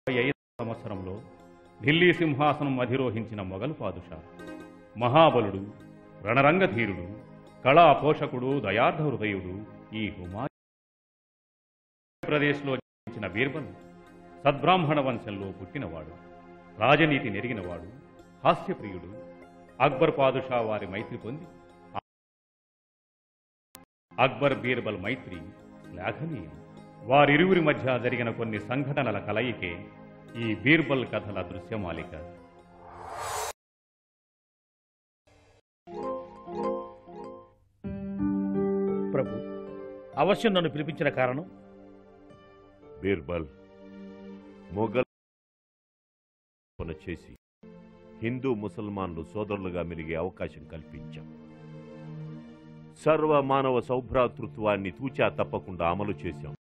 ఐదవ సంవత్సరంలో ఢిల్లీ సింహాసనం అధిరోహించిన మొఘలు పాదుషా మహాబలుడు రణరంగధీరుడు కళా పోషకుడు దయార్థ హృదయుడు ఈ హుమాయూన్ ప్రదేశ్లో జన్మించిన బీర్బల్ సద్బ్రాహ్మణ వంశంలో పుట్టినవాడు రాజనీతి నెరిగినవాడు హాస్యప్రియుడు అక్బర్ పాదుషా వారి మైత్రి పొంది అక్బర్ బీర్బల్ మైత్రి శ్లాఘనీయం వారిరువురి మధ్య జరిగిన కొన్ని సంఘటనల కలయికే ఈ బీర్బల్ కథల దృశ్యమాలిక ప్రభు అవశ్యం నన్ను పిలిపించిన కారణం బీర్బల్ మొఘల్ పన చేసి హిందూ ముసల్మాన్లు సోదరులుగా మెలిగే అవకాశం కల్పించాం సర్వ మానవ సౌభ్రాతృత్వాన్ని తూచా తప్పకుండా అమలు చేశాం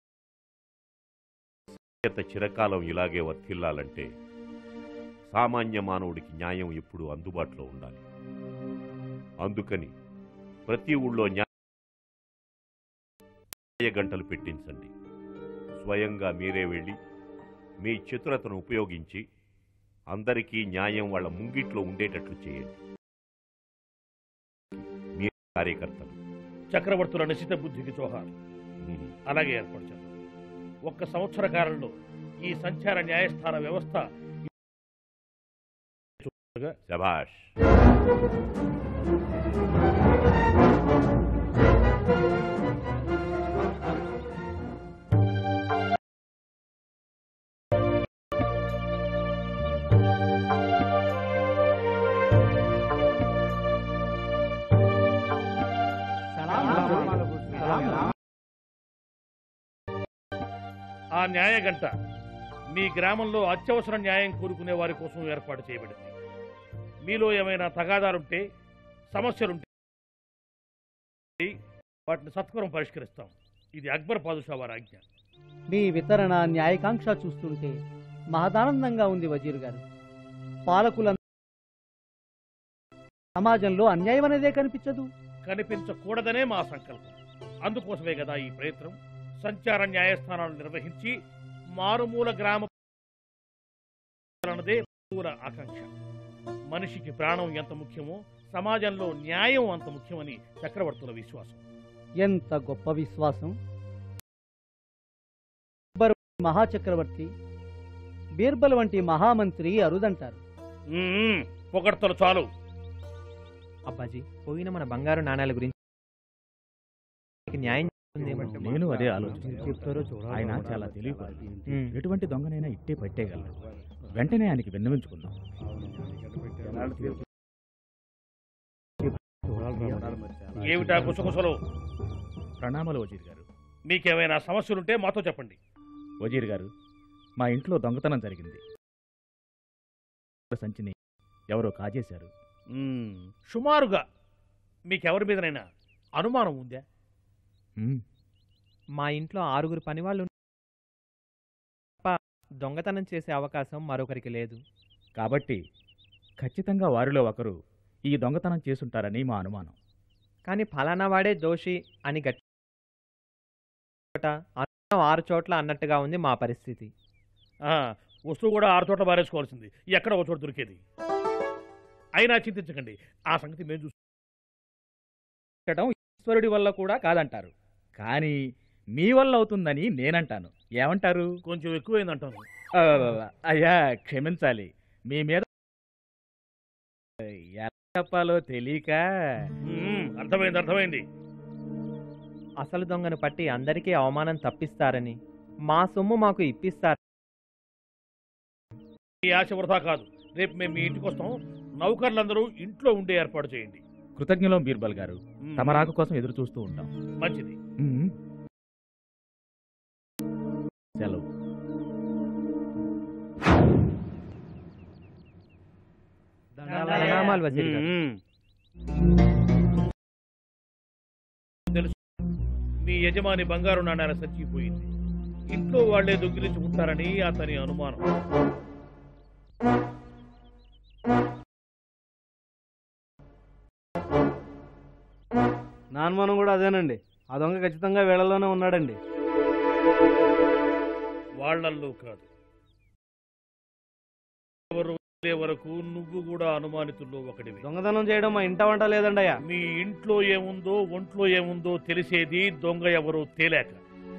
సభ్యత చిరకాలం ఇలాగే వర్తిల్లాలంటే సామాన్య మానవుడికి న్యాయం ఎప్పుడూ అందుబాటులో ఉండాలి అందుకని ప్రతి ఊళ్ళో న్యాయ గంటలు పెట్టించండి స్వయంగా మీరే వెళ్ళి మీ చతురతను ఉపయోగించి అందరికీ న్యాయం వాళ్ళ ముంగిట్లో ఉండేటట్లు చేయండి మీ కార్యకర్తలు చక్రవర్తుల నిశిత బుద్ధికి జోహార్ ఉమ్, అలాగే ఏర్పాటు చేద్దాం ఒక్క సంవత్సర కాలంలో ఈ సంచార న్యాయస్థాన వ్యవస్థ శభాష్ ఆ న్యాయ గంట మీ గ్రామంలో అత్యవసర న్యాయం కోరుకునే వారి కోసం ఏర్పాటు చేయబడింది మీలో ఏమైనా తగాదాలుంటే సమస్యలుంటే వాటిని సత్వరం పరిష్కరిస్తాం ఇది అక్బర్ పాదుషా వారి ఆజ్ఞ మీ వితరణ న్యాయకాంక్ష చూస్తుంటే మహదానందంగా ఉంది వజీర్ గారు పాలకుల సమాజంలో అన్యాయం అనేదే కనిపించదు కనిపించకూడదనే మా సంకల్పం అందుకోసమే కదా ఈ ప్రయత్నం సంచార న్యాయస్థానాలు నిర్వహించి మారుమూల గ్రామ అన్నదే పూల ఆకాంక్ష మనిషికి ప్రాణం ఎంత ముఖ్యమో సమాజంలో న్యాయం అంత ముఖ్యమని చక్రవర్తుల విశ్వాసం ఎంత గొప్ప విశ్వాసం అక్బర్ మహాచక్రవర్తి బీర్బల్ వంటి మహామంత్రి అరుదంటారు మ్మ్, పొగడ్తలు చాలు అబ్బాజీ పోయిన మన బంగారు నాణాల గురించి న్యాయం చేస్తుందేమో. నేను అదే ఆలోచిస్తున్నాను ఆయన చాలా తెలియకూడదు ఉమ్. ఎటువంటి దొంగనైనా ఇట్టే పట్టేయగలరు వెంటనే ఆయనకి విన్నవించుకుందాం ఏమిటా గుసగుసలు ప్రణామాలు వజీర్ గారు మీకేమైనా సమస్యలుంటే మాతో చెప్పండి వజీర్ గారు మా ఇంట్లో దొంగతనం జరిగింది సంచిని ఎవరో కాజేశారు మ్మ్, సుమారుగా మీకెవరి మీదనైనా అనుమానం ఉందా ఉమ్, మా ఇంట్లో ఆరుగురు పనివాళ్ళు ఉన్నారు. తప్ప దొంగతనం చేసే అవకాశం మరొకరికి లేదు కాబట్టి ఖచ్చితంగా వారిలో ఒకరు ఈ దొంగతనం చేసుంటారని మా అనుమానం కానీ ఫలానా వాడే దోషి అని గట్టి చోట, అనుమానం ఆరు చోట్ల అన్నట్టుగా ఉంది మా పరిస్థితి ఆ, వస్తువు కూడా ఆరు చోట్ల బారేసుకోవాల్సింది ఎక్కడ ఒక చోట దొరికేది అయినా చింతించకండి ఆ సంగతి మేము చూస్తాం పెట్టడం ఈశ్వరుడి వల్ల కూడా కాదంటారు కానీ మీ వల్ల అవుతుందని నేనంటాను ఏమంటారు కొంచెం ఎక్కువైందంటాను ఆ, అయ్యా క్షమించాలి మీ మీద ఎలా చెప్పాలో తెలియక మ్మ్, అర్థమైంది అర్థమైంది అసలు దొంగను పట్టి అందరికీ అవమానం తప్పిస్తారని మా సొమ్ము మాకు ఇప్పిస్తారు ఈ ఆశ వృధా కాదు రేపు మేము మీ ఇంటికి వస్తాం నౌకర్లందరూ ఇంట్లో ఉండే ఏర్పాటు చేయండి కృతజ్ఞలం బీర్బల్ గారు మ్మ్, తమ రాక కోసం ఎదురు చూస్తూ ఉంటాం మంచిది మ్మ్. సెలవు ప్రణామాలు వజీర్ గారు. మ్మ్. తెలుసు మీ యజమాని బంగారు నాణ్యాల చచ్చిపోయింది ఇంట్లో వాళ్లే దొంగిలించుకుంటారని అతని అనుమానం నా అనుమానం కూడా అదేనండి ఆ దొంగ ఖచ్చితంగా వీళ్ళలోనే ఉన్నాడండి వాళ్ళల్లో కాదు వెళ్ళే వరకు నువ్వు కూడా అనుమానితుల్లో ఒకటివి దొంగతనం చేయడం మా ఇంట వంట లేదండి అయ్యా మీ ఇంట్లో ఏముందో ఒంట్లో ఏముందో తెలిసేది దొంగ ఎవరో తేలాక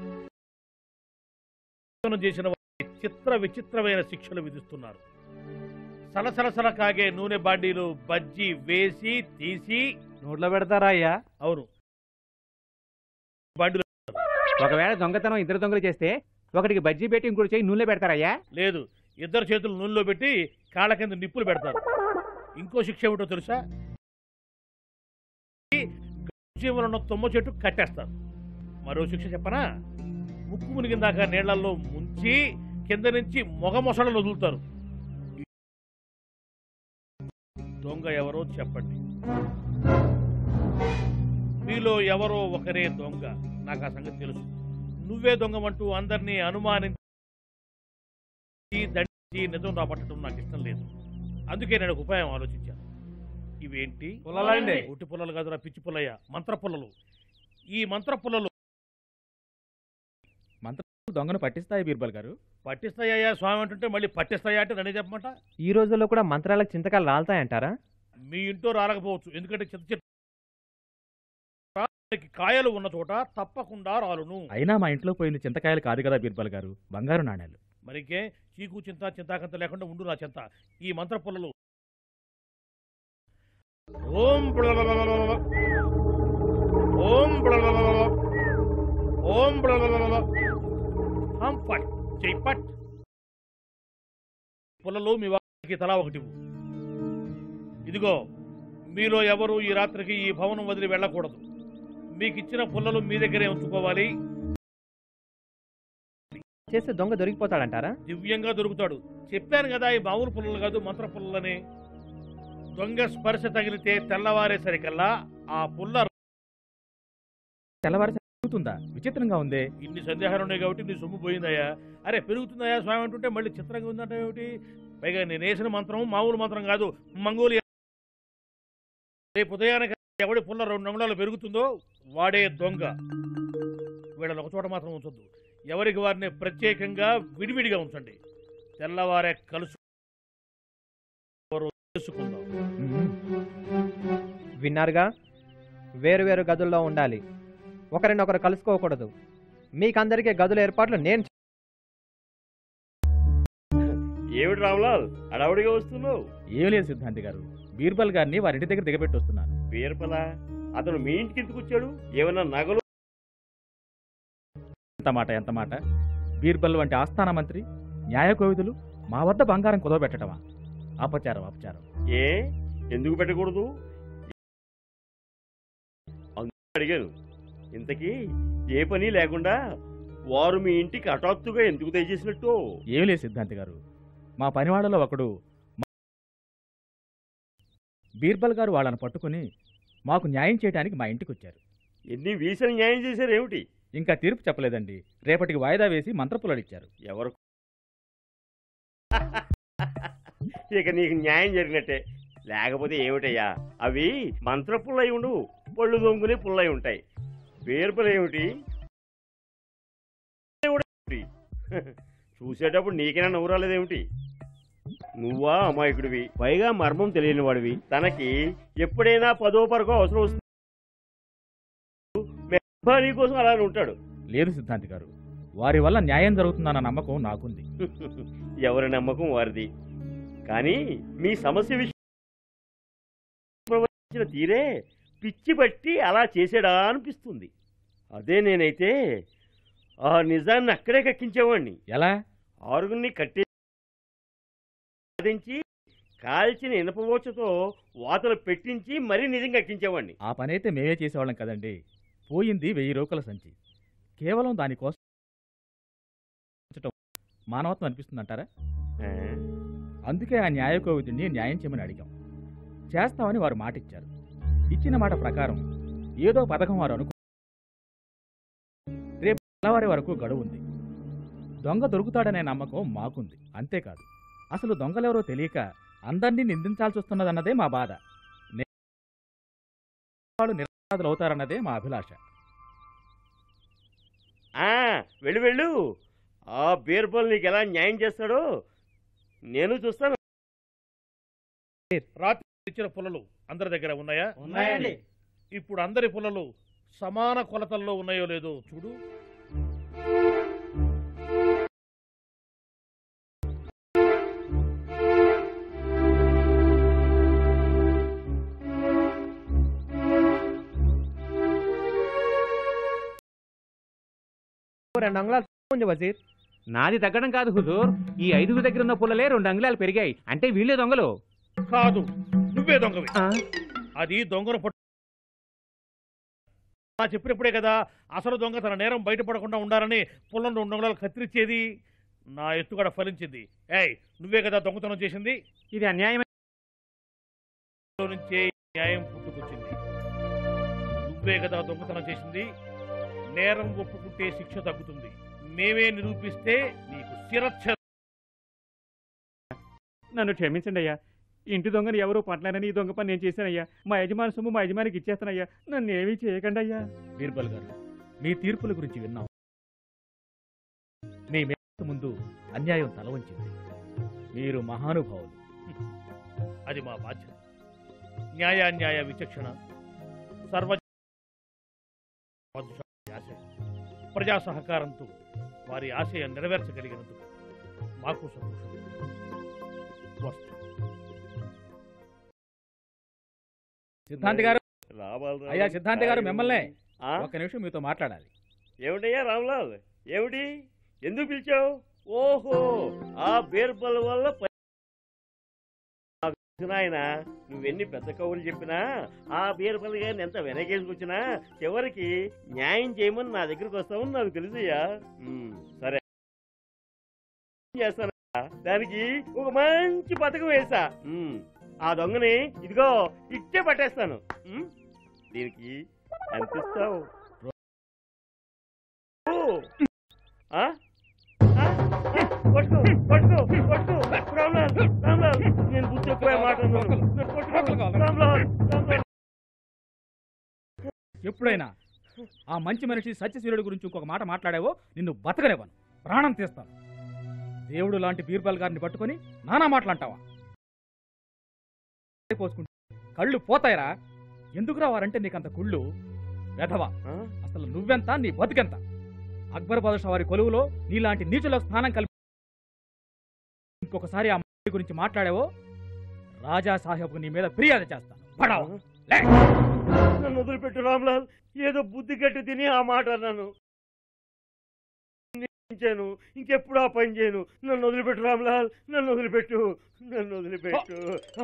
దొంగతనం చేసిన వారికి చిత్ర విచిత్రమైన శిక్షలు విధిస్తున్నారు సలసలసల కాగే నూనె బాండీలు బజ్జి వేసి తీసి నోట్లో పెడతారా అయ్యా అవును బాండీలు ఒకవేళ దొంగతనం ఇద్దరు దొంగలు చేస్తే ఒకటికి బజ్జీ పెట్టి ఇంకోటి చేయి నూనె పెడతారయ్యా లేదు ఇద్దరు చేతులు నూనెలో పెట్టి కాళ్ళ కింద నిప్పులు పెడతారు ఇంకో శిక్ష ఏమిటో తెలుసా జీవనం ఉన్న తుమ్మ చెట్టు కట్టేస్తారు మరో శిక్ష చెప్పనా ముక్కు మునిగిందాక నీళ్లలో ముంచి కింద నుంచి మొగ మొసళ్ళు వదులుతారు దొంగ ఎవరో చెప్పండి మీలో ఎవరో ఒకరే దొంగ నాకు ఆ సంగతి తెలుసు నువ్వే దొంగమంటూ అందరినీ అనుమానించి దండించి నిజం రాబట్టడం నాకు ఇష్టం లేదు అందుకే నేను ఒక ఉపాయం ఆలోచించాను ఇవేంటి పుల్లలండి. ఒట్టి పుల్లలు కాదురా పిచ్చి పుల్లయ్య మంత్ర పుల్లలు ఈ మంత్ర పుల్లలు దొంగను పట్టిస్తాయి బీర్బల్ గారు పట్టిస్తాయా స్వామి అంటుంటే మళ్ళీ పట్టిస్తాయా అంటే నన్ను చెప్పమంట ఈ రోజుల్లో కూడా మంత్రాలకు చింతకాలు రాలుతాయంటారా మీ ఇంట్లో రాలకపోవచ్చు ఎందుకంటే చిత్త చిత్త కాయలు ఉన్న చోట తప్పకుండా రాలును అయినా మా ఇంట్లో పోయింది చింతకాయలు కాదు కదా బీర్బల్ గారు బంగారు నాణేలు మరికే చీకు చింత చింతాకంత లేకుండా ఉండు నా చింత ఈ మంత్ర పుల్లలు ఓం బ్లలలలలల. ఓం బ్లలలలల. ఓం బ్లలలలల. హం పట్ చెయ్ పట్ పుల్లలు మీ వారికి తలా ఒకటి ఇవ్వు. ఇదిగో మీలో ఎవరు ఈ రాత్రికి ఈ భవనం వదిలి వెళ్ళకూడదు మీకు ఇచ్చిన పుల్లలు మీ దగ్గరే ఉంచుకోవాలి చేస్తే దొంగ దొరికిపోతాడంటారా దివ్యంగా దొరుకుతాడు చెప్పాను కదా ఈ మామూలు పుల్లలు కాదు మంత్ర పుల్లలని దొంగ స్పర్శ తగిలితే తెల్లవారేసరికల్లా ఆ పుల్ల తెల్లవారి పెరుగుతుందా విచిత్రంగా ఉందే ఇన్ని సందేహాలు ఉన్నాయి కాబట్టి నీ సొమ్ము పోయిందయ్యా అరే పెరుగుతుందయ్యా స్వామి అంటుంటే మళ్ళీ చిత్రంగా ఉందంటే ఏమిటి పైగా నేను వేసిన మంత్రం మామూలు మంత్రం కాదు మంగోలి రేపు ఉదయానికి ఎవడి పుల్ల రెండు అంగుళాలు పెరుగుతుందో వాడే దొంగ వీళ్ళని ఒక చోట మాత్రం ఉంచొద్దు ఎవరికి వారిని ప్రత్యేకంగా విడివిడిగా ఉంచండి తెల్లవారే కలుసు ఎవరో తెలుసుకుందాం మ్మ్. విన్నారుగా వేరు వేరు గదుల్లో ఉండాలి ఒకరినొకరు కలుసుకోకూడదు మీకందరికీ గదుల ఏర్పాట్లు నేను చే- ఏమిటి రామ్లాల్ అడవుడిగా వస్తున్నావు ఏం లేదు సిద్ధాంతి గారు బీర్బల్ గారిని వారి ఇంటి దగ్గర దిగబెట్టి వస్తున్నాను బీర్బలా అతను మీ ఇంటికి ఎందుకు వచ్చాడు ఏమన్నా నగలు ఎంత మాట ఎంత మాట బీర్బల్ వంటి ఆస్థాన మంత్రి న్యాయ కోవిదులు మా వద్ద బంగారం కుదవబెట్టడమా అపచారం అపచారం ఏ ఎందుకు పెట్టకూడదు అందుకే అడిగాను ఇంతకీ ఏ పని లేకుండా వారు మీ ఇంటికి హఠాత్తుగా ఎందుకు దయచేసినట్టు ఏం లేదు సిద్ధాంతి గారు మా పనివాడలో ఒకడు మా- బీర్బల్ గారు వాళ్ళని పట్టుకుని మాకు న్యాయం చేయడానికి మా ఇంటికి వచ్చారు ఎన్ని వీసలు న్యాయం చేశారు ఏమిటి ఇంకా తీర్పు చెప్పలేదండి రేపటికి వాయిదా వేసి మంత్రపుల్లలు ఇచ్చారు ఎవరు ఇక నీకు న్యాయం జరిగినట్టే లేకపోతే ఏమిటయ్యా అవి మంత్ర పుల్లై ఉండు పళ్ళు దొంగులే పుల్లై ఉంటాయి బీర్బలు ఏమిటి ఏమిటి? చూసేటప్పుడు నీకైనా నవ్వు రాలేదేమిటి నువ్వా అమాయకుడివి పైగా మర్మం తెలియని వాడివి తనకి ఎప్పుడైనా పదో పరకో అవసరం వస్తుంది నీ కోసం అలానే ఉంటాడు లేదు సిద్ధాంతి గారు వారి వల్ల న్యాయం జరుగుతుందన్న నమ్మకం నాకుంది ఎవరి నమ్మకం వారిది కానీ మీ సమస్య విషయం ప్రవర్తించిన తీరే పిచ్చి పట్టి అలా చేసాడా అనిపిస్తుంది అదే నేనైతే ఆ నిజాన్ని అక్కడే కక్కించేవాడిని ఎలా ఆరుగురిని కట్టే సాధించి కాల్చిన ఇనపవోచతో వాతలు పెట్టించి మరీ నిజం కక్కించేవాడిని ఆ పనైతే మేమే చేసేవాళ్ళం కదండి పోయింది వెయ్యి రూకల సంచి కేవలం దానికోసం ఉంచటం మానవత్వం అనిపిస్తుందంటారా ఆ? అందుకే ఆ న్యాయ కోవిదుని న్యాయం చేయమని అడిగాం చేస్తామని వారు మాట ఇచ్చారు ఇచ్చిన మాట ప్రకారం ఏదో పథకం వారు అనుకు రేపు తెల్లవారి వరకు గడువు ఉంది దొంగ దొరుకుతాడనే నమ్మకం మాకుంది అంతేకాదు అసలు దొంగలెవరో తెలియక అందరినీ నిందించాల్సి వస్తున్నదన్నదే మా బాధ నే- వాళ్ళు నిరపరాధులు అవుతారన్నదే మా అభిలాష ఆ, వెళ్ళు వెళ్ళు ఆ బీర్బల్ నీకు ఎలా న్యాయం చేస్తాడో నేను చూస్తాను రాత్రి ఇచ్చిన పుల్లలు అందరి దగ్గర ఉన్నాయా ఉన్నాయండి. ఇప్పుడు అందరి పుల్లలు సమాన కొలతల్లో ఉన్నాయో లేదో చూడు రెండు అంగుళాలు తక్కువ ఉంది వజీర్ నాది తగ్గడం కాదు హుజూర్ ఈ ఐదుగురు దగ్గర ఉన్న పుల్లలే రెండు అంగుళాలు పెరిగాయి అంటే వీళ్ళే దొంగలు కాదు నువ్వే దొంగవి ఆ, అది దొంగను పట్టు ఆ చెప్పినప్పుడే కదా అసలు దొంగ తన నేరం బయటపడకుండా ఉండాలని పుల్లను రెండు అంగుళాలు కత్తిరించేది నా ఎత్తుగడ ఫలించింది ఏయ్ నువ్వే కదా దొంగతనం చేసింది ఇది అన్యాయం లో నుంచే ఈ న్యాయం పుట్టుకొచ్చింది నువ్వే కదా దొంగతనం చేసింది నేరం ఒప్పుకుంటే శిక్ష తగ్గుతుంది మేమే నిరూపిస్తే నీకు శిరచ్ఛ నన్ను క్షమించండి అయ్యా ఇంటి దొంగని ఎవరూ పట్టలేనని ఈ దొంగ పని నేను చేశానయ్యా మా యజమాని సొమ్ము మా యజమానికి ఇచ్చేస్తానయ్యా నన్ను ఏమీ చేయకండి అయ్యా బీర్బల్ గారు మీ తీర్పుల గురించి విన్నాం మీ మేత ముందు అన్యాయం తల వంచింది మీరు మహానుభావులు అది మా బాధ్యత న్యాయాన్యాయ విచక్షణ సర్వ ఆశయం ప్రజా సహకారంతో వారి ఆశయం నెరవేర్చగలిగినందుకు మాకు సంతోషం వస్తు సిద్ధాంతి గారు రావాలి అయ్యా సిద్ధాంతి గారు మిమ్మల్నే ఆ? ఒక్క నిమిషం మీతో మాట్లాడాలి ఏమిటయ్యా రామ్లాల్ ఏమిటి ఎందుకు పిలిచావు ఓహో ఆ బీర్బల్ వల్ల ప- ఆ నాయన నువ్వెన్ని పెద్ద కవులు చెప్పినా ఆ బీర్బల్ గారిని ఎంత వెనకేసుకొచ్చినా చివరికి న్యాయం చేయమని నా దగ్గరికి వస్తామని నాకు తెలుసయ్యా ఉమ్, సరే ఏం చేస్తానయ్యా? దానికి ఒక మంచి పథకం వేసా ఉమ్, ఆ దొంగని ఇదిగో ఇట్టే పట్టేస్తాను ఉమ్, దీనికి ఎంత ఇస్తావు ఓ! ఆ? ఆ? ఆ? పట్టుకో పట్టుకో పట్టుకో రామ్లాల్ రామ్లాల్ నేను బుద్ధి ఎక్కువ మాట్లాడుతున్నాను నన్ను పట్టుకో. రామ్లాల్ రామ్లాల్ ఎప్పుడైనా ఆ మంచి మనిషి సత్యశీలుడి గురించి ఇంకొక మాట మాట్లాడావో నిన్ను బతకనివ్వను ప్రాణం తీస్తాను దేవుడు లాంటి బీర్బల్ గారిని పట్టుకొని నానా మాటలంటావా పోసుకుంటే కళ్ళు పోతాయిరా ఎందుకురా వారంటే నీకంత కుళ్ళు వెధవా ఆ? అసలు నువ్వెంత నీ బతుకెంత అక్బర్ బాదుషా వారి కొలువులో నీలాంటి నీచులకు స్థానం కల్పి ఇంకొకసారి ఆ మనిషి గురించి మాట్లాడావో రాజా సాహెబ్ నీ మీద ఫిర్యాదు చేస్తాను పడవ లే నన్ను వదిలిపెట్టు రామ్లాల్ ఏదో బుద్ధి గట్టి తిని ఆ మాట అన్నాను చేయను ఇంకెప్పుడు ఆ పని చేయను నన్ను వదిలిపెట్టు రామ్లాల్ నన్ను వదిలిపెట్టు నన్ను వదిలిపెట్టు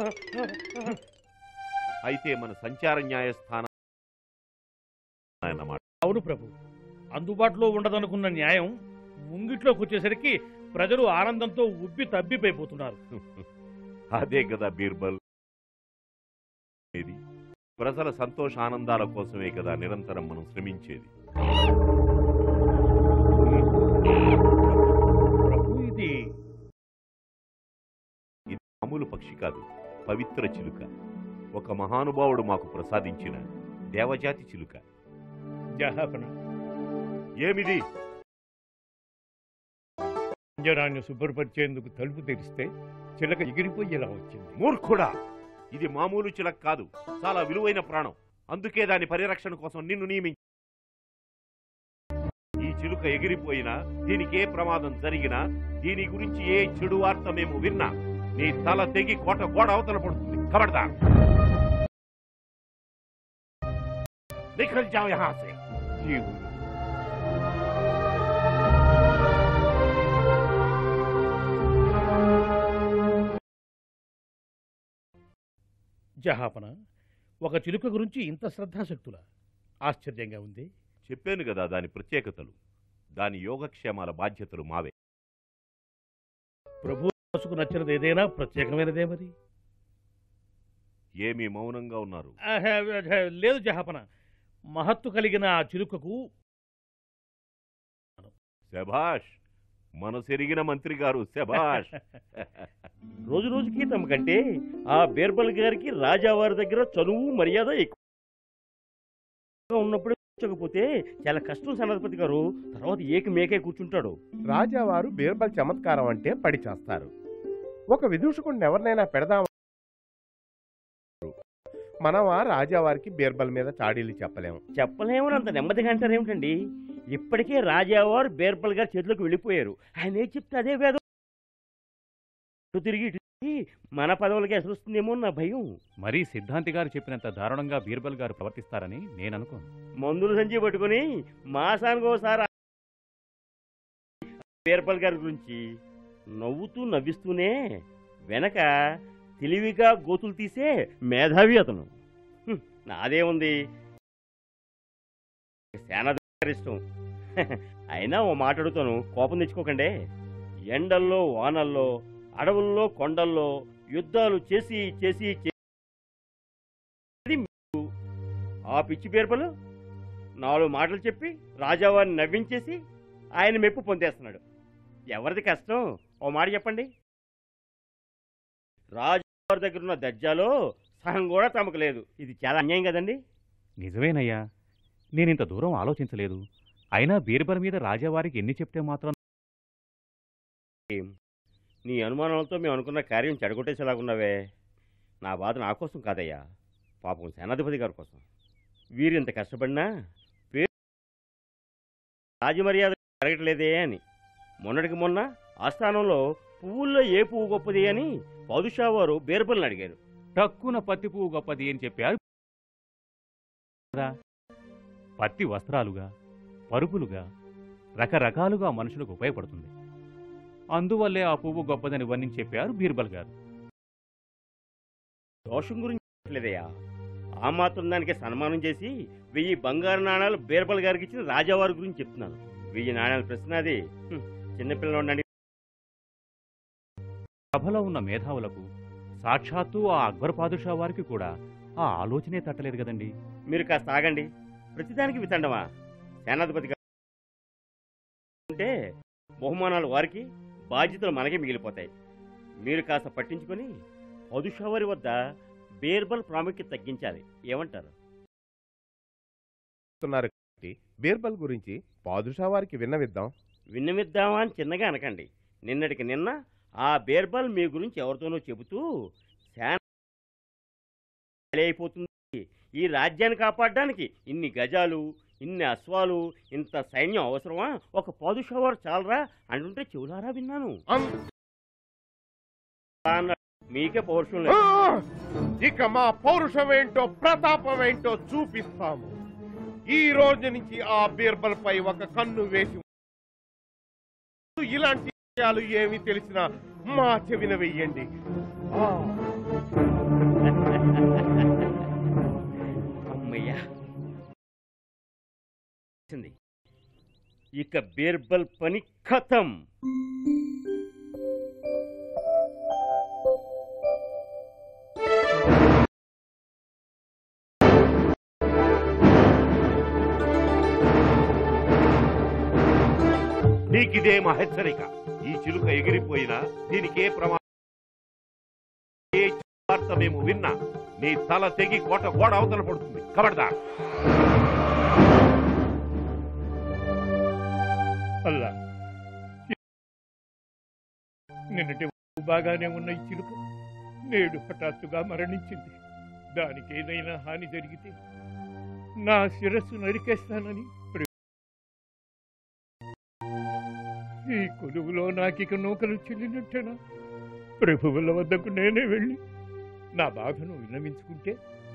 అయితే మన సంచార న్యాయస్థానం అన్నమాట అవును ప్రభు అందుబాటులో ఉండదనుకున్న న్యాయం ముంగిట్లోకి వచ్చేసరికి ప్రజలు ఆనందంతో ఉబ్బి తబ్బిపోయిపోతున్నారు అదే కదా బీర్బల్ ఇది ప్రజల సంతోష ఆనందాల కోసమే కదా నిరంతరం మనం శ్రమించేది ప్రభు ఇది ఇది మామూలు పక్షి కాదు పవిత్ర చిలుక ఒక మహానుభావుడు మాకు ప్రసాదించిన దేవజాతి చిలుక జహాపన ఏమిది పంజరాన్ని శుభ్రపరిచేందుకు తలుపు తెరిస్తే చిలక ఎగిరిపోయేలా వచ్చింది మూర్ఖుడా ఇది మామూలు చిలక కాదు చాలా విలువైన ప్రాణం అందుకే దాని పరిరక్షణ కోసం నిన్ను నియమించి ఈ చిలుక ఎగిరిపోయినా దీనికి ఏ ప్రమాదం జరిగినా దీని గురించి ఏ చెడు వార్త మేము విన్నా నీ తల తెగి కోట గోడ అవతల పడుతుంది కబడతా నిఖల్ జాओ यहाँ से జీవుడు జహాపన ఒక చిలుక గురించి ఇంత శ్రద్ధాశక్తుల ఆశ్చర్యంగా ఉంది చెప్పాను కదా దాని ప్రత్యేకతలు దాని యోగక్షేమాల బాధ్యతలు మావే ప్రభు మనసుకు నచ్చినది ఏదైనా ప్రత్యేకమైనదే మరి ఏమీ మౌనంగా ఉన్నారు ఆహా, ఆహా, లేదు జహాపన మహత్తు కలిగిన ఆ చిలుకకు శభాష్ మనసెరిగిన మంత్రి గారు శభాష్ రోజు రోజుకి తమ కంటే ఆ బీర్బల్ గారికి రాజావారి దగ్గర చనువు మర్యాద ఎక్కువ ఉన్నప్పుడే కూర్చోకపోతే చాలా కష్టం సనపతి గారు తర్వాత ఏకి మేకే కూర్చుంటాడు రాజావారు బీర్బల్ చమత్కారం అంటే పడి చేస్తారు ఒక విదూషకుడిని ఎవరినైనా పెడదాం మనం ఆ రాజావారికి బీర్బల్ మీద చాడీలు చెప్పలేము చెప్పలేమని అంత నెమ్మదిగా అంటారు ఏమిటండి ఇప్పటికే రాజావారు బీర్బల్ గారి చేతిలోకి వెళ్ళిపోయారు ఆయన ఏం చెప్తే అదే వేదం ఇటు తిరిగి ఇటు తిరిగి మన పదవులకి అసలు వస్తుందేమో నా భయం మరీ సిద్ధాంతి గారు చెప్పినంత దారుణంగా బీర్బల్ గారు ప్రవర్తిస్తారని నేను అనుకోను మందులు సంచి పట్టుకుని మాసానికి ఒకసారి బీర్బల్ గారి గురించి నవ్వుతూ నవ్విస్తూనే వెనక తెలివిగా గోతులు తీసే మేధావి అతను హ్మ్, నాదే ఉంది సేనాధికారి ఇష్టం అయినా ఓ మాట అడుగుతాను కోపం తెచ్చుకోకండి ఎండల్లో వానల్లో అడవుల్లో కొండల్లో యుద్ధాలు చేసి చేసి చేసి మీరు ఆ పిచ్చి పేర్పలు నాలుగు మాటలు చెప్పి రాజావారిని నవ్వించేసి ఆయన మెప్పు పొందేస్తున్నాడు ఎవరిది కష్టం ఓ మాట చెప్పండి రాజుగారి దగ్గర ఉన్న దర్జాలో సహం కూడా తమకు లేదు ఇది చాలా అన్యాయం కదండి నిజమేనయ్యా నేనింత దూరం ఆలోచించలేదు అయినా బీర్బల్ మీద రాజావారికి ఎన్ని చెప్తే మాత్రం నీ అనుమానాలతో మేము అనుకున్న కార్యం చెడగొట్టేసేలాగున్నావే నా బాధ నా కోసం కాదయ్యా పాపం సేనాధిపతి గారి కోసం వీరింత కష్టపడినా పేరు రాజమర్యాద జరగట్లేదే అని మొన్నటికి మొన్న ఆస్థానంలో పువ్వుల్లో ఏ పువ్వు గొప్పది అని పౌదుషా వారు బీర్బల్ని అడిగారు టక్కున పత్తి పువ్వు గొప్పది అని చెప్పారు కదా. పత్తి వస్త్రాలుగా పరుపులుగా రకరకాలుగా మనుషులకు ఉపయోగపడుతుంది అందువల్లే ఆ పువ్వు గొప్పదని వర్ణించి చెప్పారు బీర్బల్ గారు దోషం గురించి చెప్పలేదయ్యా ఆ మాత్రం దానికి సన్మానం చేసి వెయ్యి బంగారు నాణాలు బీర్బల్ గారికి ఇచ్చిన రాజావారి గురించి చెప్తున్నాను వెయ్యి నాణాల ప్రశ్న అది హ్మ్, చిన్నపిల్లలు సభలో ఉన్న మేధావులకు సాక్షాత్తు ఆ అక్బర్ పాదుషా వారికి కూడా ఆ ఆలోచనే తట్టలేదు కదండి మీరు కాస్త ఆగండి ప్రతిదానికి వితండమా సేనాధిపతి గారు అంటే బహుమానాలు వారికి బాధ్యతలు మనకే మిగిలిపోతాయి మీరు కాస్త పట్టించుకొని పదుషావారి వద్ద బీర్బల్ ప్రాముఖ్యత తగ్గించాలి ఏమంటారు చెప్తున్నారు కాబట్టి బీర్బల్ గురించి పాదుషా వారికి విన్నవిద్దాం విన్నమిద్దామా అని చిన్నగా అనకండి నిన్నటికి నిన్న ఆ బీర్బల్ మీ గురించి ఎవరితోనో చెబుతూ శాన అయిపోతుంది ఈ రాజ్యాన్ని కాపాడడానికి ఇన్ని గజాలు ఇన్ని అశ్వాలు ఇంత సైన్యం అవసరమా ఒక పాదుషావారు చాలరా అంటుంటే చెవులారా విన్నాను అన్నాడు. మీకే పౌరుషం లేదు ఇక మా పౌరుషం ఏంటో ప్రతాపం ఏంటో చూపిస్తాము ఈ రోజు నుంచి ఆ బీర్బల్ పై ఒక కన్ను వేసి ఇలాంటి విషయాలు ఏమి తెలిసినా మా చెవిన వెయ్యండి ఆ. అమ్మయ్యా వచ్చింది. ఇక బీర్బల్ పని ఖతం నీకిదే మా హెచ్చరిక ఈ చిలుక ఎగిరిపోయినా దీనికే ప్రమాదం ఏ వార్త మేము విన్నా నీ తల తెగి కోట గోడ అవతల పడుతుంది కబడదా అల్లా నిన్నటి బాగానే ఉన్న ఈ చిలుక నేడు హఠాత్తుగా మరణించింది దానికి ఏదైనా హాని జరిగితే నా శిరస్సు నరికేస్తానని ప్ర- ఈ కొలువులో నాకిక నూకలు చెల్లినట్టేనా ప్రభువుల వద్దకు నేనే వెళ్ళి నా బాధను విన్నవించుకుంటే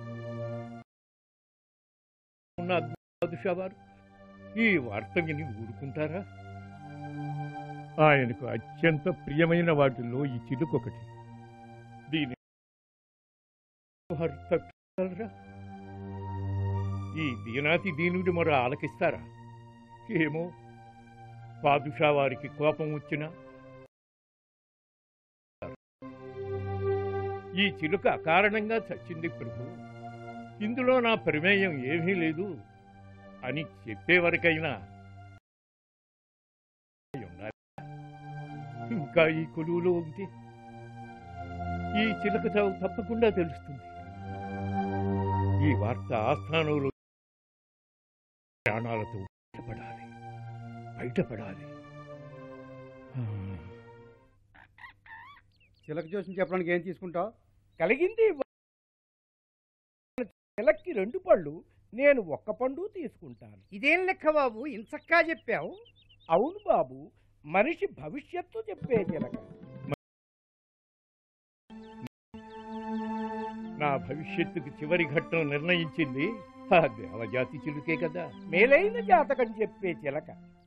ఉన్న బాదుషా వారు ఈ వార్త విని ఊరుకుంటారా ఆయనకు అత్యంత ప్రియమైన వాటిల్లో ఈ చిలుకొకటి దీని వారు తట్టుకోగలరా ఈ దీనాతి దీనుడి మొర ఆలకిస్తారా ఏమో పాదుషా వారికి కోపం వచ్చినా ఈ చిలుక అకారణంగా చచ్చింది ప్రభు ఇందులో నా ప్రమేయం ఏమీ లేదు అని చెప్పేవరకైనా ఉండాలి. ఇంకా ఈ కొలువులో ఉంటే ఈ చిలక చావు తప్పకుండా తెలుస్తుంది ఈ వార్త ఆస్థానంలో ప్రాణాలతో బయటపడాలి బయటపడాలి చిలక జోషం చెప్పడానికి ఏం తీసుకుంటావు కలిగింది నెలకి రెండు పళ్ళు నేను ఒక్క పండు తీసుకుంటాను ఇదేం లెక్క బాబు ఇంచక్కా చెప్పావు అవును బాబు మనిషి భవిష్యత్తు చెప్పే చిలక నా భవిష్యత్తుకు చివరి ఘట్టం నిర్ణయించింది ఆ దేవజాతి చిలుకే కదా మేలైన జాతకం చెప్పే చిలక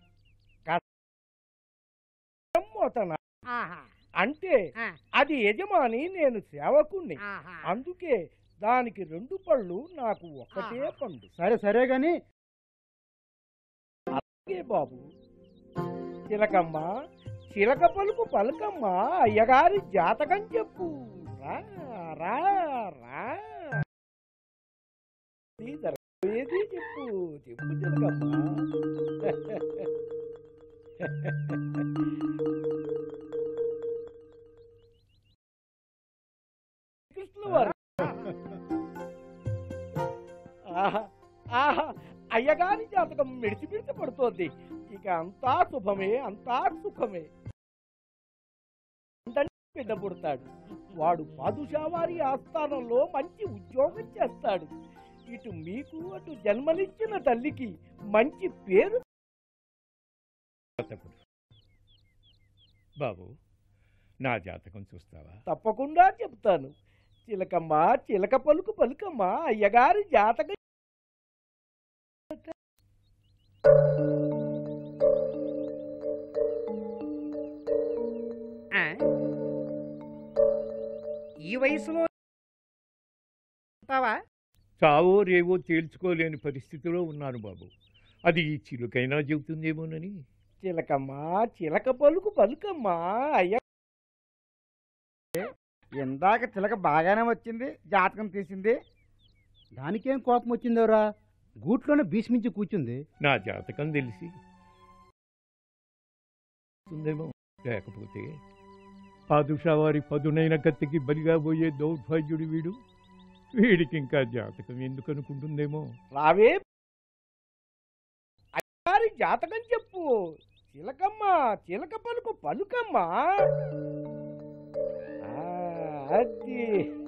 మోతన ఆహా అంటే ఆ. అది యజమాని నేను సేవకుణ్ణి ఆహా. అందుకే దానికి రెండు పళ్ళు నాకు ఒక్కటే ఆహా. పండు సరే సరే గాని అలాగే బాబు చిలకమ్మ చిలక పలుకు పలుకమ్మ అయ్యగారి జాతకం చెప్పు రా రా రా ఇది జరగబోయేది చెప్పు చెప్పు చిలకమ్మ కృష్ణుల వారు ఆహా ఆహా అయ్యగారి జాతకం మిడిచి మిడిచి పడుతోంది ఇక అంతా శుభమే అంతా సుఖమే అంతటి బిడ్డ పుడతాడు వాడు పాదుషా వారి ఆస్థానంలో మంచి ఉద్యోగం చేస్తాడు ఇటు మీకు అటు జన్మనిచ్చిన తల్లికి మంచి పేరు బాబు నా జాతకం చూస్తావా తప్పకుండా చెప్తాను చిలకమ్మ చిలక పలుకు పలుకమ్మ అయ్యగారి జాతకం ఆ? ఈ వయసులో ఉంటావా చావో రేవో తేల్చుకోలేని పరిస్థితిలో ఉన్నాను బాబు అది ఈ చిలుకైనా చెబుతుందేమోనని చిలకమ్మ చిలక పలుకు పలుకమ్మ అయ్య ఇందాక చిలక బాగానే వచ్చింది జాతకం తీసింది దానికేం కోపం వచ్చిందోరా గూట్లోనే భీష్మించి కూర్చుంది నా జాతకం తెలిసి ఉందేమో లేకపోతే పాదుషా వారి పదునైన కత్తికి బలిగా పోయే దౌర్భాగ్యుడు వీడు వీడికి ఇంకా జాతకం ఎందుకు అనుకుంటుందేమో రావే అయ్యగారి జాతకం చెప్పు చిలకమ్మ చిలక పలుకు పలుకమ్మ ఆ, అది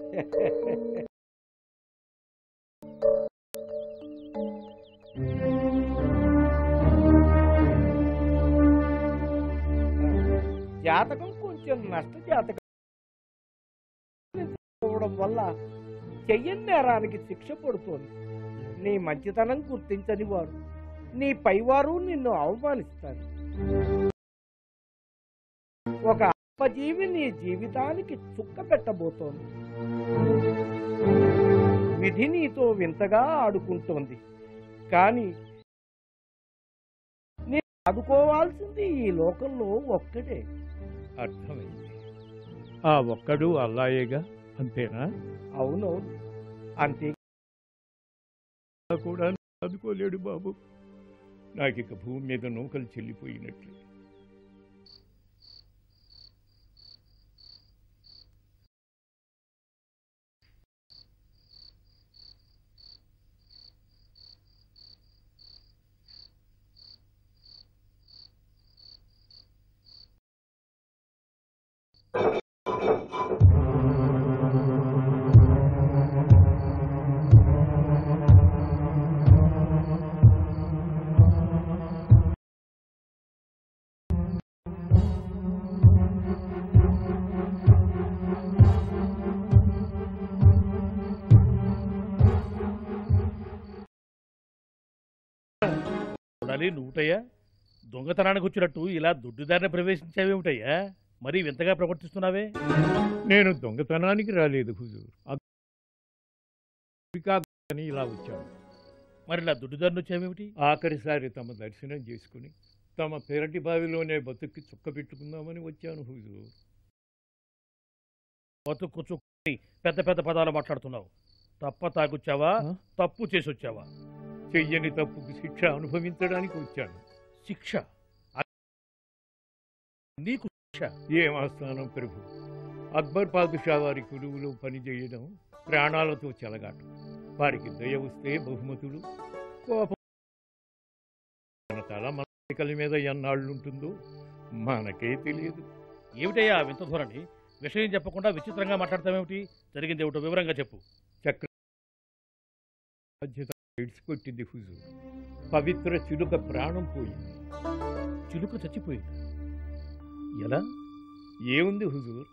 జాతకం కొంచెం నష్ట జాతకం పోవడం వల్ల చెయ్యని నేరానికి శిక్ష పడుతోంది నీ మంచితనం గుర్తించని వారు నీ పైవారు నిన్ను అవమానిస్తారు ఒక అల్పజీవి నీ జీవితానికి చుక్క పెట్టబోతోంది విధి నీతో వింతగా ఆడుకుంటోంది కానీ నేను ఆడుకోవాల్సింది ఈ లోకంలో ఒక్కటే అర్థమైంది ఆ ఒక్కడు అల్లాయేగా అంతేనా అవునవును అంతే కూడా అందుకోలేడు బాబు నాకిక భూమి మీద నూకలు చెల్లిపోయినట్లే చూడాలి నువ్వుటయ్యా దొంగతనానికి వచ్చినట్టు ఇలా దొడ్డిదారిన ప్రవేశించావేమిటయ్యా మరీ వింతగా ప్రవర్తిస్తున్నావే నేను దొంగతనానికి రాలేదు హుజూర్ అని ఇలా వచ్చాను మరి ఇలా దొడ్డిదారిని వచ్చావేమిటి ఆఖరిసారి తమ దర్శనం చేసుకుని తమ పెరటి బావిలోనే బతుక్కి చుక్క పెట్టుకుందామని వచ్చాను హుజూర్ బతుక్కు చుక్కని పెద్ద పెద్ద పదాలు మాట్లాడుతున్నావు తప్ప తాగొచ్చావా తప్పు చేసి వచ్చావా చెయ్యని తప్పుకు శిక్ష అనుభవించడానికి వచ్చాను శిక్ష నీకు శిక్ష ఏం ఆస్థానం ప్రభు అక్బర్ పాదుషా వారి కొలువులో పనిచేయడం ప్రాణాలతో చెలగాట వారికి దయ వస్తే బహుమతులు కోపం మన తల మన మీద ఎన్నాళ్ళుంటుందో మనకే తెలియదు ఏమిటయ్యా వింత ధోరణి విషయం చెప్పకుండా విచిత్రంగా మాట్లాడతావేమిటి జరిగింది ఏమిటో వివరంగా చెప్పు చక్ర బాధ్యత విడిచిపెట్టింది హుజూర్ పవిత్ర చిలుక ప్రాణం పోయింది చిలుక చచ్చిపోయింది ఎలా ఏముంది హుజూర్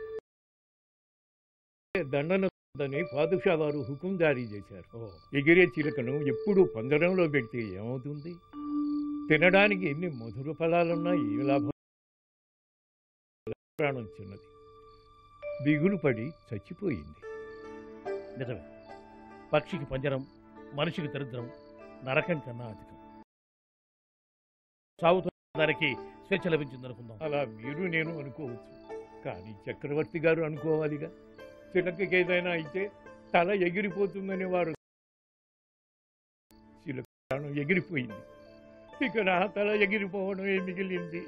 దండనని పాదుషా వారు హుకుం జారీ చేశారు ఎగిరే చిలుకను ఎప్పుడూ పంజరంలో పెడితే ఏమవుతుంది తినడానికి ఎన్ని మధుర ఫలాలున్నా ఏ లాభం ప్రాణం చిన్నది దిగులు పడి చచ్చిపోయింది నిజమే పక్షికి పంజరం మనిషికి దరిద్రం నరకం కన్నా అధికం సాగుతున్న దానికి స్వేచ్ఛ లభించిందనుకుందాం అలా మీరు నేను అనుకోవచ్చు కానీ చక్రవర్తి గారు అనుకోవాలిగా చిలకకి ఏదైనా అయితే తల ఎగిరిపోతుందని వారు చిలక ప్రాణం ఎగిరిపోయింది ఇక నా తల ఎగిరిపోవడమే మిగిలింది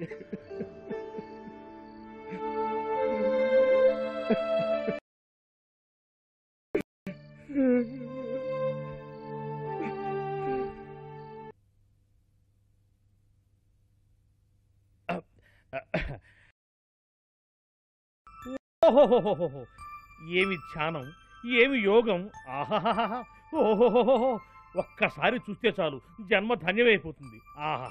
ఓహోహోహోహో ఏమి ధ్యానం ఏమి యోగం ఆహాహా ఓహోహోహో ఒక్కసారి చూస్తే చాలు జన్మ ధన్యమైపోతుంది ఆహా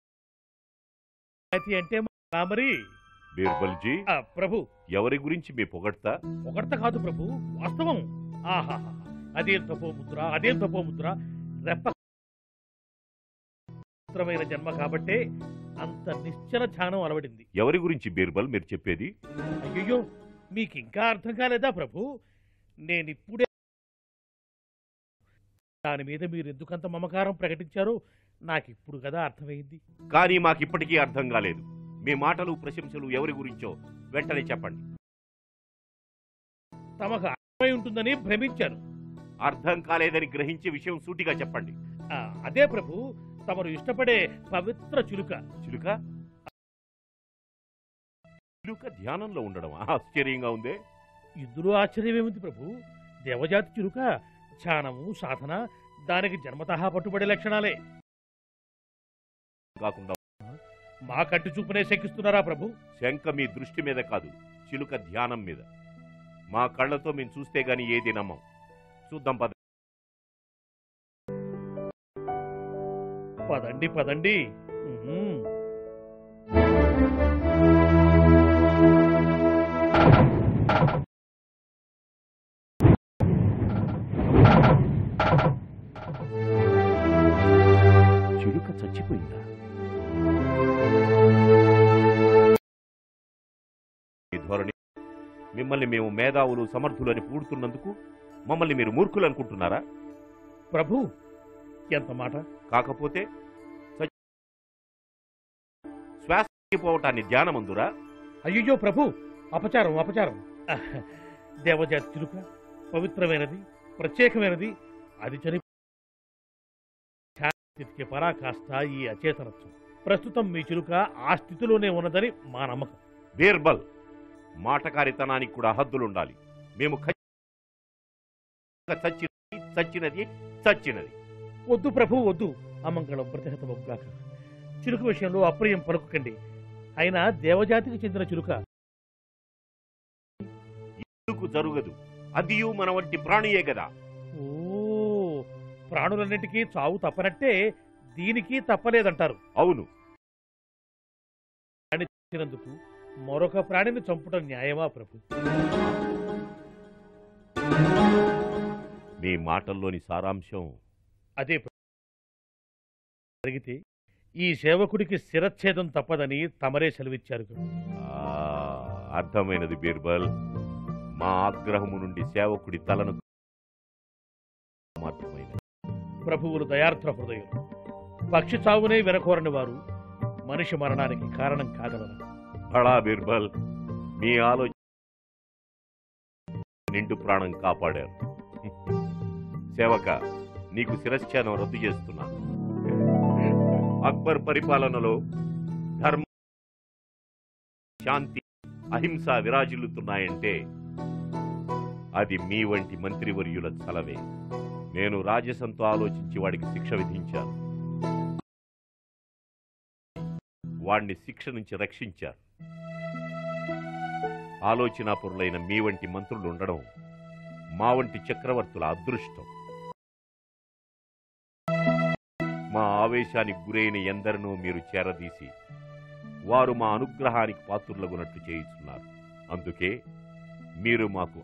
అంటే మరి బీర్బల్జీ ఆ, ప్రభు ఎవరి గురించి మీ పొగడ్తా ఒకట కాదు ప్రభు వాస్తవం ఆహా అదేం తపో ముద్ర అదేం తపో ముద్ర రెప్ప పవిత్రమైన జన్మ కాబట్టే అంత నిశ్చల ధ్యానం అలవడింది ఎవరి గురించి బీర్బల్ మీరు చెప్పేది అయ్యయ్యో మీకు ఇంకా అర్థం కాలేదా ప్రభు నేనిప్పుడే దాని మీద మీరు ఎందుకంత మమకారం ప్రకటించారో నాకిప్పుడు కదా అర్థమైంది కానీ మాకిప్పటికీ అర్థం కాలేదు మీ మాటలు ప్రశంసలు ఎవరి గురించో వెంటనే చెప్పండి తమకు అర్థమై ఉంటుందని భ్రమించాను అర్థం కాలేదని గ్రహించే విషయం సూటిగా చెప్పండి ఆ, అదే ప్రభు తమరు ఇష్టపడే పవిత్ర చిలుక చిలుక చిలుక ధ్యానంలో ఉండడం ఆశ్చర్యంగా ఉందే ఇందులో ఆశ్చర్యమేముంది ప్రభు దేవజాతి చిలుక ధ్యానము సాధన దానికి జన్మతహా పట్టుబడే లక్షణాలే కాకుండా మా కంటి చూపునే శంకిస్తున్నారా ప్రభు శంక మీ దృష్టి మీద కాదు చిలుక ధ్యానం మీద మా కళ్ళతో మేము చూస్తే గాని ఏది నమ్మం చూద్దాం పద పదండి పదండి ఉహుం. చిలుక చచ్చిపోయిందా ఈ ధోరణి మిమ్మల్ని మేము మేధావులు సమర్థులు అని పూడుతున్నందుకు మమ్మల్ని మీరు మూర్ఖులు అనుకుంటున్నారా ప్రభు ఎంత మాట కాకపోతే స- శ్వాస పోవటాన్ని ధ్యానమందురా అయ్యో ప్రభు అపచారం అపచారం ఆహ్, దేవజాతి చిలుక పవిత్రమైనది ప్రత్యేకమైనది అది చని స్థితికి పరాకాష్ట ఈ అచేతనత్వం ప్రస్తుతం మీ చిలుక ఆ స్థితిలోనే ఉన్నదని మా నమ్మకం బీర్బల్ మాటకారితనానికి కూడా హద్దులుండాలి మేము ఖచ్చితంగా చచ్చినది చచ్చినది చచ్చినది వద్దు ప్రభు వద్దు అమంగళం ప్రతిహతమొగ్గాక చిలుక విషయంలో అప్రియం పలుకుకండి అయినా దేవజాతికి చెందిన చిలుక ఎందుకు జరుగదు అదియు మన వంటి ప్రాణియే గదా ఓ ప్రాణులన్నింటికీ చావు తప్పనట్టే దీనికి తప్పలేదంటారు అవును ప్రాణి చచ్చినందుకు మరొక ప్రాణిని చంపుట న్యాయమా ప్రభు మీ మాటల్లోని సారాంశం అదే ప్రభు. జరిగితే ఈ సేవకుడికి శిరచ్ఛేదం తప్పదని తమరే సెలవిచ్చారు కదా. ఆ, అర్థమైనది బీర్బల్ మా ఆగ్రహము నుండి సేవకుడి తలను అర్థమైనది ప్రభువులు దయార్ద్ర హృదయులు పక్షి చావునే వెనకోరని వారు మనిషి మరణానికి కారణం కాగలరు బడా బీర్బల్ మీ ఆలోచన నిండు ప్రాణం కాపాడారు సేవక నీకు శిరశ్ఛేదం రద్దు చేస్తున్నాను అక్బర్ పరిపాలనలో ధర్మ శాంతి అహింస విరాజిల్లుతున్నాయంటే అది మీ వంటి మంత్రివర్యుల చలవే నేను రాజసంతో ఆలోచించి వాడికి శిక్ష విధించాను వాణ్ణి శిక్ష నుంచి రక్షించారు ఆలోచనాపరులైన మీ వంటి మంత్రులు ఉండడం మా వంటి చక్రవర్తుల అదృష్టం మా ఆవేశానికి గురైన ఎందరినో మీరు చేరదీసి వారు మా అనుగ్రహానికి పాత్రులగునట్లు చేయుచున్నారు అందుకే మీరు మాకు